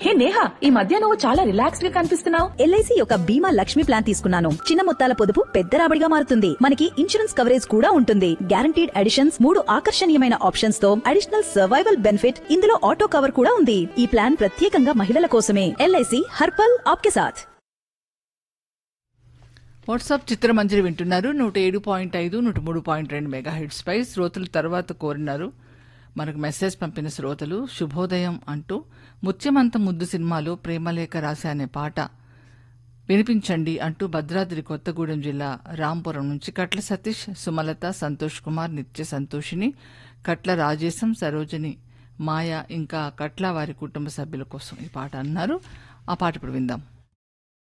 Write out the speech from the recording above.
హే నేహా ఈ మధ్య నువ్వు చాలా రిలాక్స్డ్ గా కనిపిస్తున్నావు ఎల్ఐసి యొక్క బీమా లక్ష్మి ప్లాన్ తీసుకున్నాను చిన్న మొత్తాల పొదుపు పెద్ద రాబడిగా మారుతుంది మనకి ఇన్సూరెన్స్ కవరేజ్ కూడా ఉంటుంది గ్యారంటీడ్ అడిషన్స్ మూడు ఆకర్షణీయమైన ఆప్షన్స్ తో అడిషనల్ సర్వైవల్ బెనిఫిట్ ఇందులో ఆటో కవర్ కూడా ఉంది ఈ ప్లాన్ ప్రత్యేకంగా మహిళల కోసమే ఎల్ఐసి హర్పల్ ఆప్కే సాథ్ వాట్సాప్ చిత్రమంజరి వింటున్నారు నూట ఏడు పాయింట్ ఐదు నూట మూడు పాయింట్ రెండు మెగా హిట్స్ పై శ్రోతలు తర్వాత కోరినారు మనకు మెసేజ్ పంపిన శ్రోతలు శుభోదయం అంటూ ముత్యమంత ముద్దు సినిమాలో ప్రేమలేఖ రాశా అనే పాట వినిపించండి అంటూ భద్రాద్రి కొత్తగూడెం జిల్లా రాంపురం నుంచి కట్ల సతీష్ సుమలత సంతోష్ కుమార్ నిత్య సంతోషిని కట్ల రాజేశం సరోజని మాయ ఇంకా కట్ల వారి కుటుంబ సభ్యుల కోసం ఈ పాట అన్నారు ఆ పాట ఇప్పుడు విందాం